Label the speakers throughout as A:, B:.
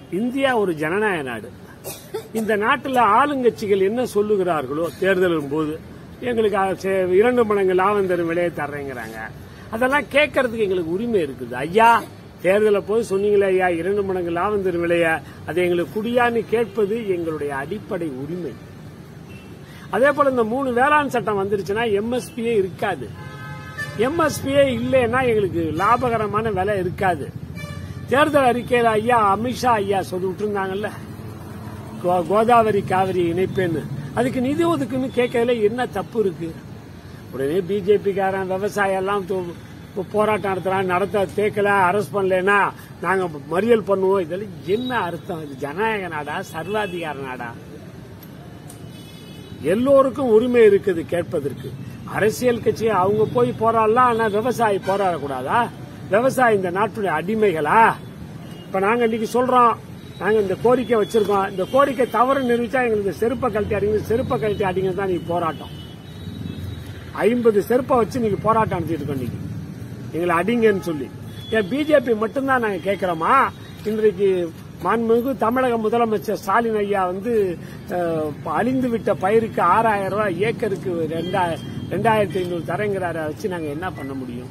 A: India ஒரு ஜனநாயக நாடு இந்த நாட்டில் ஆளுங்கட்சிகள் என்ன சொல்லுகிறார்களோ தேர்தலின் போது எங்களுக்கு அ- சே- இரண்டு மடங்கு லாபம் தரும் விலையை தர்றேங்கிறாங்க அதெல்லாம் கேட்கறதுக்கு எங்களுக்கு உரிமை இருக்குது ஐயா தேர்தலில் போய் சொன்னீங்களே ஐயா இரண்டு மடங்கு லாபம் தரும் விலைய அதை எங்களுக்கு குடியான்னு கேட்பது எங்களுடைய அடிப்படை உரிமை அதே போல இந்த மூணு வேளாண் சட்டம் வந்துருச்சுன்னா எம்எஸ்பியே இருக்காது எம்எஸ்பியே இல்லைன்னா எங்களுக்கு லாபகரமான விலை இருக்காது தேர்தல் அறிக்கையில் ஐயா அமித்ஷா ஐயா சொல்லி விட்டுருந்தாங்கல்ல கோ- கோதாவரி காவிரி இணைப்பேன்னு அதுக்கு நிதி ஒதுக்குன்னு கேட்கறதுல என்ன தப்பு இருக்கு உடனே பிஜேபிக்காரன் விவசாயம் எல்லாம் தோ- போ- போராட்டம் நடத்துறான் நடத்த தேக்கல அரெஸ்ட் பண்ணலன்னா நாங்க மறியல் பண்ணுவோம் இதெல்லாம் என்ன அர்த்தம் இது ஜனநாயக நாடா சர்வாதிகார நாடா எல்லோருக்கும் உரிமை இருக்குது கேட்பதற்கு அரசியல் கட்சி அவங்க போய் போராடலாம் ஆனா விவசாயி போராடக்கூடாதா விவசாயி இந்த நாட்டுடைய அடிமைகளா இப்ப நாங்க இன்னைக்கு சொல்றோம் நாங்க இந்த கோரிக்கை வச்சிருக்கோம் இந்த கோரிக்கை தவறு நிரூபிச்சா எங்களுக்கு செருப்பை கழட்டி அடிங்க செருப்பை கழட்டி அடிங்க தான் நீங்க போராட்டம் ஐம்பது செருப்பை வச்சு நீங்க போராட்டம் நடத்திட்டு இருக்கோம் இன்னைக்கு எங்களை அடிங்கன்னு சொல்லி ஏன் பிஜேபி மட்டும்தான் நாங்க கேட்கிறோமா இன்றைக்கு மாண்புமிகு தமிழக முதலமைச்சர் ஸ்டாலின் ஐயா வந்து அஹ், அழிந்து விட்ட பயிருக்கு ஆறாயிரம் ரூபாய் ஏக்கருக்கு ரெண்டாயிரம் ரெண்டாயிரத்தி ஐநூறு தரங்கிறார வச்சு நாங்க என்ன பண்ண முடியும்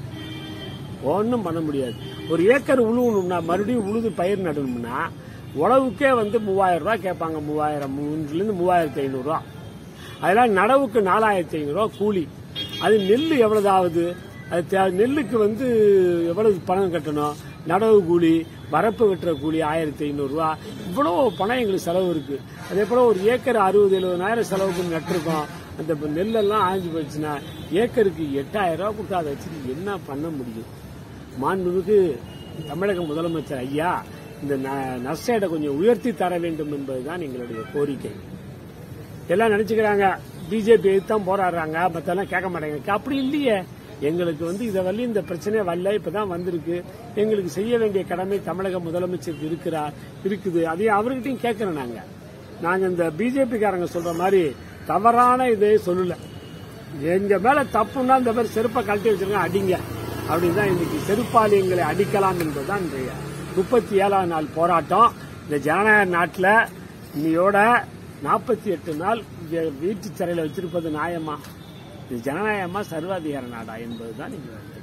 A: ஒன்றும் பண்ண முடியாது ஒரு ஏக்கர் உழுவணும்னா மறுபடியும் உழுது பயிர் நடணும்னா உழவுக்கே வந்து மூவாயிரம் ரூபாய் கேட்பாங்க மூவாயிரம் மூணுலேருந்து மூவாயிரத்தி ஐநூறுரூவா அதெல்லாம் நடவுக்கு நாலாயிரத்தி ஐநூறுரூவா கூலி அது நெல் எவ்வளவு ஆகுது அது தே- நெல்லுக்கு வந்து எவ்வளவு பணம் கட்டணும் நடவு கூலி வரப்பு வெட்டுற கூலி ஆயிரத்தி ஐநூறுரூவா இவ்வளோ பணம் எங்களுக்கு செலவு இருக்கு அதே போல ஒரு ஏக்கர் அறுபது எழுபதாயிரம் செலவுக்கு நட்டிருக்கோம் அந்த இப்ப நெல்லெல்லாம் ஆஞ்சு போயிடுச்சுன்னா ஏக்கருக்கு எட்டாயிரம் ரூபாய் கொடுத்து அதை வச்சுட்டு என்ன பண்ண முடியும் மாண்புமிகு தமிழக முதலமைச்சர் ஐயா இந்த ந- நஷ்டஈடை கொஞ்சம் உயர்த்தி தர வேண்டும் என்பதுதான் எங்களுடைய கோரிக்கை எல்லாம் நினைச்சுக்கிறாங்க பிஜேபி தான் போராடுறாங்க மத்தெல்லாம் கேட்க மாட்டாங்க அப்படி இல்லையே எங்களுக்கு வந்து இதை வள்ளி இந்த பிரச்சனை வரல இப்பதான் வந்திருக்கு எங்களுக்கு செய்ய வேண்டிய கடமை தமிழக முதலமைச்சருக்கு இருக்கிறார் இருக்குது அதையும் அவர்கிட்டயும் கேட்கிறோம் நாங்க நாங்க இந்த பிஜேபி காரங்க சொல்ற மாதிரி தவறான இதை சொல்லல எங்க மேல தப்புன்னா இந்த மாதிரி செருப்பை கழட்டி வச்சிருங்க அடிங்க அப்படின்னு தான் இன்னைக்கு செருப்பாளி எங்களை அடிக்கலாம் என்பதுதான் இன்றைய முப்பத்தி ஏழாம் நாள் போராட்டம் இந்த ஜனநாயக நாட்டில் இன்னையோட நாற்பத்தி எட்டு நாள் வீட்டு சிறையில் வச்சிருப்பது நியாயமா இது ஜனநாயகமா சர்வாதிகார நாடா என்பதுதான் இங்க